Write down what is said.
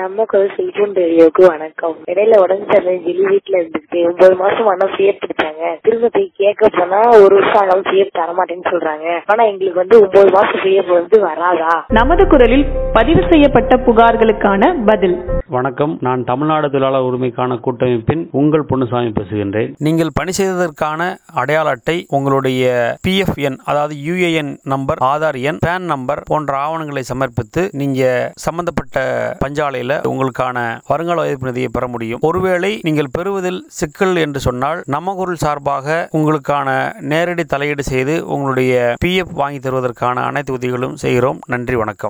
நம்ம குரல் செல்போன் ரேடியோக்கு வணக்கம் இடையில உடம்பு சரியில்லை சொல்லி வீட்டுல இருந்துட்டு ஒன்பது மாசம் மனம் பிஎஃப் பிடிச்சாங்க திரும்ப போய் கேட்க போனா ஒரு வருஷம் ஆனாலும் பிஎஃப் தர மாட்டேன்னு சொல்றாங்க ஆனா எங்களுக்கு வந்து ஒன்பது மாசம் பிஎஃப் வந்து வராதா நமது குரலில் பதிவு செய்யப்பட்ட புகார்களுக்கான பதில் வணக்கம் நான் தமிழ்நாடு தொழிலாளர் உரிமைக்கான கூட்டமைப்பின் உங்கள் பொன்னுசாமி பேசுகின்றேன் நீங்கள் பணி செய்ததற்கான அடையாள அட்டை உங்களுடைய பிஎஃப் எண் அதாவது யுஏஎன் நம்பர் ஆதார் எண் பேன் நம்பர் போன்ற ஆவணங்களை சமர்ப்பித்து நீங்க சம்பந்தப்பட்ட பஞ்சாலையில உங்களுக்கான வருங்கால வைப்பு நிதியை பெற முடியும் ஒருவேளை நீங்கள் பெறுவதில் சிக்கல் என்று சொன்னால் நம்ம குரல் சார்பாக உங்களுக்கான நேரடி தலையீடு செய்து உங்களுடைய பிஎஃப் வாங்கி தருவதற்கான அனைத்து உதவிகளும் செய்கிறோம் நன்றி வணக்கம்